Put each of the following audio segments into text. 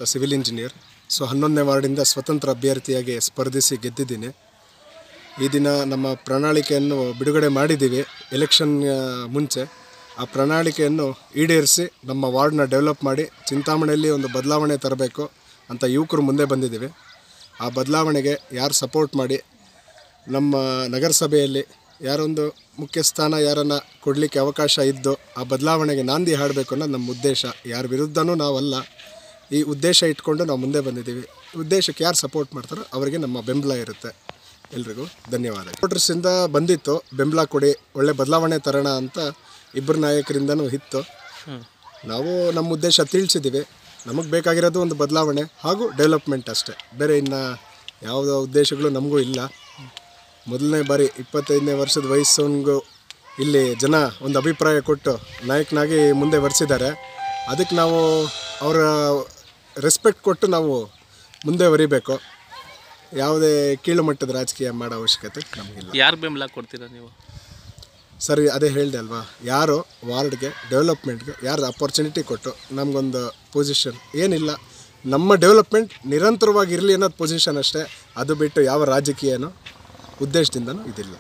ಅಂತ civil engineer so ಹನ್ನೊಂದನೇ ವಾರ್ಡಿಂದ ಸ್ವತಂತ್ರ ಅಭ್ಯರ್ಥಿಯಾಗಿ ಸ್ಪರ್ಧಿಸಿ ಗೆದ್ದಿದ್ದೀನಿ ಈ ದಿನ ನಮ್ಮ ಪ್ರಣಾಳಿಕೆಯನ್ನು ಬಿಡುಗಡೆ ಮಾಡಿದ್ದೀವಿ ಎಲೆಕ್ಷನ್ ಆ, ಮುಂಚೆ ಆ ಪ್ರಣಾಳಿಕೆಯನ್ನು ಈಡೇರಿಸಿ ನಮ್ಮ ವಾರ್ಡ್ನ ಡೆವಲಪ್ ಮಾಡಿ ಚಿಂತಾಮಣಿಯಲ್ಲಿ ಒಂದು ಬದಲಾವಣೆ ತರಬೇಕು ಅಂತ ಯುವಕರು ಮುಂದೆ ಬಂದಿದ್ದೀವಿ ಆ ಬದಲಾವಣೆಗೆ ಯಾರು ಸಪೋರ್ಟ್ ಮಾಡಿ ನಮ್ಮ ನಗರಸಭೆಯಲ್ಲಿ ಯಾರೊಂದು ಮುಖ್ಯ ಸ್ಥಾನ ಯಾರನ್ನು ಕೊಡಲಿಕ್ಕೆ ಅವಕಾಶ ಇದ್ದು ಆ ಬದಲಾವಣೆಗೆ ನಾಂದಿ ಹಾಡಬೇಕು ಅನ್ನೋದು ನಮ್ಮ ಉದ್ದೇಶ ಯಾರ ವಿರುದ್ಧನೂ ನಾವಲ್ಲ ಈ ಉದ್ದೇಶ ಇಟ್ಕೊಂಡು ನಾವು ಮುಂದೆ ಬಂದಿದ್ದೀವಿ ಉದ್ದೇಶಕ್ಕೆ ಯಾರು ಸಪೋರ್ಟ್ ಮಾಡ್ತಾರೋ ಅವರಿಗೆ ನಮ್ಮ ಬೆಂಬಲ ಇರುತ್ತೆ ಎಲ್ರಿಗೂ ಧನ್ಯವಾದ ವೋಟರ್ಸಿಂದ ಬಂದಿತ್ತು ಬೆಂಬಲ ಕೊಡಿ ಒಳ್ಳೆ ಬದಲಾವಣೆ ತರೋಣ ಅಂತ ಇಬ್ಬರು ನಾಯಕರಿಂದನೂ ಇತ್ತು ನಾವು ನಮ್ಮ ಉದ್ದೇಶ ತಿಳಿಸಿದ್ದೀವಿ ನಮಗೆ ಬೇಕಾಗಿರೋದು ಒಂದು ಬದಲಾವಣೆ ಹಾಗೂ ಡೆವಲಪ್ಮೆಂಟ್ ಅಷ್ಟೇ ಬೇರೆ ಇನ್ನು ಯಾವುದೋ ಉದ್ದೇಶಗಳು ನಮಗೂ ಇಲ್ಲ ಮೊದಲನೇ ಬಾರಿ ಇಪ್ಪತ್ತೈದನೇ ವರ್ಷದ ವಯಸ್ಸವನಿಗೂ ಇಲ್ಲಿ ಜನ ಒಂದು ಅಭಿಪ್ರಾಯ ಕೊಟ್ಟು ನಾಯಕನಾಗಿ ಮುಂದೆ ಬರ್ಸಿದ್ದಾರೆ ಅದಕ್ಕೆ ನಾವು ಅವರ ರೆಸ್ಪೆಕ್ಟ್ ಕೊಟ್ಟು ನಾವು ಮುಂದೆ ಬರೀಬೇಕು ಯಾವುದೇ ಕೀಳು ಮಟ್ಟದ ರಾಜಕೀಯ ಮಾಡೋ ಅವಶ್ಯಕತೆ ನಮಗಿಲ್ಲ ಯಾರು ಬೆಂಬಲ ಕೊಡ್ತೀರಾ ನೀವು ಸರಿ ಅದೇ ಹೇಳಿದೆ ಅಲ್ವಾ ಯಾರು ವಾರ್ಡ್ಗೆ ಡೆವಲಪ್ಮೆಂಟ್ಗೆ ಯಾರು ಅಪರ್ಚುನಿಟಿ ಕೊಟ್ಟು ನಮಗೊಂದು ಪೊಸಿಷನ್ ಏನಿಲ್ಲ ನಮ್ಮ ಡೆವಲಪ್ಮೆಂಟ್ ನಿರಂತರವಾಗಿ ಇರಲಿ ಅನ್ನೋದು ಪೊಸಿಷನ್ ಅಷ್ಟೇ ಅದು ಬಿಟ್ಟು ಯಾವ ರಾಜಕೀಯನೋ ಉದ್ದೇಶದಿಂದನೂ ಇದಿಲ್ಲ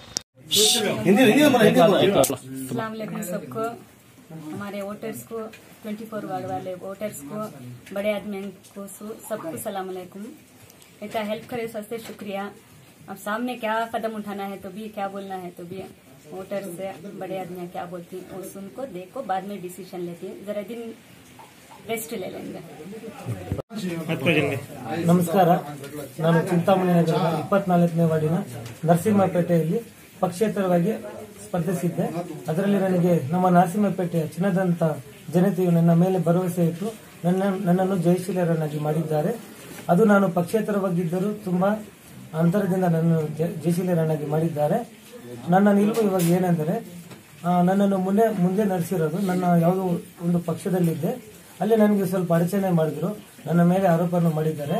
अस्सलाम वालेकुम सबको हमारे वोटर्स को 24 वार्ड वाले वोटर्स को बड़े आदमी को सु- सबको सलाम अलैकुम इतना हेल्प करे सबसे शुक्रिया अब सामने क्या कदम उठाना है तो भी क्या बोलना है तो भी वोटर से बड़े आदमी क्या बोलती हैं वो सुन को देखो बाद में डिसीजन लेती हैं जरा दिन रेस्ट ले लेंगे ನಮಸ್ಕಾರ ನಾನು ಚಿಂತಾಮಣಿ ನಗರದ ಇಪ್ಪತ್ನಾಲ್ಕನೇ ವಾರ್ಡಿನ ನರಸಿಂಹಪೇಟೆಯಲ್ಲಿ ಪಕ್ಷೇತರವಾಗಿ ಸ್ಪರ್ಧಿಸಿದ್ದೆ ಅದರಲ್ಲಿ ನನಗೆ ನಮ್ಮ ನರಸಿಂಹಪೇಟೆಯ ಚಿನ್ನದಂತ ಜನತೆಯು ನನ್ನ ಮೇಲೆ ಭರವಸೆ ಇಟ್ಟು ನನ್ನ ನನ್ನನ್ನು ಜಯಶೀಲರನ್ನಾಗಿ ಮಾಡಿದ್ದಾರೆ ಅದು ನಾನು ಪಕ್ಷೇತರವಾಗಿದ್ದರೂ ತುಂಬಾ ಅಂತರದಿಂದ ನನ್ನನ್ನು ಜ- ಜಯಶೀಲರನ್ನಾಗಿ ಮಾಡಿದ್ದಾರೆ ನನ್ನ ನಿಲುವು ಇವಾಗ ಏನೆಂದರೆ ಆ, ನನ್ನನ್ನು ಮುಂದೆ ಮುಂದೆ ನಡೆಸಿರೋದು ನನ್ನ ಯಾವುದೋ ಒಂದು ಪಕ್ಷದಲ್ಲಿದ್ದೆ ಅಲ್ಲಿ ನನಗೆ ಸ್ವಲ್ಪ ಅಡಚಣೆ ಮಾಡಿದ್ರು ನನ್ನ ಮೇಲೆ ಆರೋಪವನ್ನು ಮಾಡಿದ್ದಾರೆ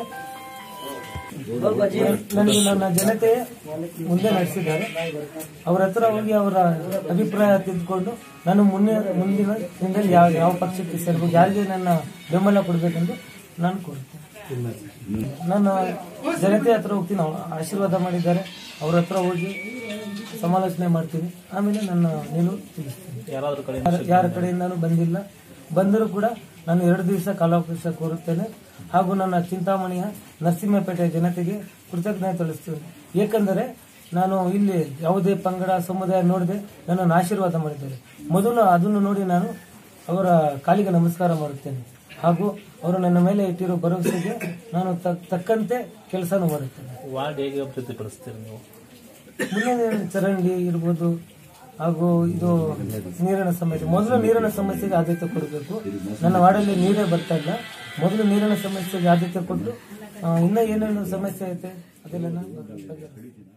ನನಗೆ ನನ್ನ ಜನತೆ ಮುಂದೆ ನಡೆಸಿದ್ದಾರೆ ಅವರ ಹತ್ರ ಹೋಗಿ ಅವರ ಅಭಿಪ್ರಾಯ ತಿದ್ದುಕೊಂಡು ನಾನು ಮುನ್ನೆ ಮುಂದಿನ ದಿನದಲ್ಲಿ ಯಾವ ಯಾವ ಪಕ್ಷಕ್ಕೆ ಸೇರ್ಬೇಕು ಯಾರಿಗೆ ನನ್ನ ಬೆಂಬಲ ಕೊಡಬೇಕೆಂದು ನಾನು ಕೋರುತ್ತೇನೆ ನಾನು ಜನತೆ ಹತ್ರ ಹೋಗ್ತೀನಿ ಅವ್ರು ಆಶೀರ್ವಾದ ಮಾಡಿದ್ದಾರೆ ಅವ್ರ ಹತ್ರ ಹೋಗಿ ಸಮಾಲೋಚನೆ ಮಾಡ್ತೀನಿ ಆಮೇಲೆ ನನ್ನ ನಿಲುವು ತಿಳಿಸ್ತೀನಿ ಯಾರ- ಯಾರ ಕಡೆಯಿಂದಾನು ಬಂದಿಲ್ಲ ಬಂದರೂ ಕೂಡ ನಾನು ಎರಡು ದಿವಸ ಕಾಲಾವಕಾಶ ಕೋರುತ್ತೇನೆ ಹಾಗೂ ನನ್ನ ಚಿಂತಾಮಣಿಯ ನರಸಿಂಹಪೇಟೆ ಜನತೆಗೆ ಕೃತಜ್ಞತೆ ತಿಳಿಸ್ತೇನೆ ಏಕೆಂದರೆ ನಾನು ಇಲ್ಲಿ ಯಾವುದೇ ಪಂಗಡ ಸಮುದಾಯ ನೋಡದೆ ನನ್ನನ್ನು ಆಶೀರ್ವಾದ ಮಾಡಿದ್ದಾರೆ ಮೊದಲು ಅದನ್ನು ನೋಡಿ ನಾನು ಅವರ ಕಾಲಿಗೆ ನಮಸ್ಕಾರ ಮಾಡುತ್ತೇನೆ ಹಾಗೂ ಅವರು ನನ್ನ ಮೇಲೆ ಇಟ್ಟಿರೋ ಭರವಸೆಗೆ ನಾನು ತಕ್- ತಕ್ಕಂತೆ ಕೆಲಸನೂ ಮಾಡುತ್ತೇನೆ ವಾರ್ಡ್ ಹೇಗೆ ಅಭಿವೃದ್ಧಿಪಡಿಸ್ತೀರಿ ನೀವು ಮುಂದೆ ಚರಂಡಿ ಇರ್ಬೋದು ಹಾಗೂ ಇದು ನೀರಿನ ಸಮಸ್ಯೆ ಮೊದಲು ನೀರಿನ ಸಮಸ್ಯೆಗೆ ಆದ್ಯತೆ ಕೊಡಬೇಕು ನನ್ನ ವಾರ್ಡಲ್ಲಿ ನೀರೇ ಬರ್ತಾ ಇಲ್ಲ ಮೊದಲು ನೀರಿನ ಸಮಸ್ಯೆಗೆ ಆದ್ಯತೆ ಕೊಟ್ಟು ಆ, ಇನ್ನ ಏನೇನು ಸಮಸ್ಯೆ ಐತೆ ಅದೆಲ್ಲ ನಾನು ಬಗೆಹರಿಸ್ತೀನಿ.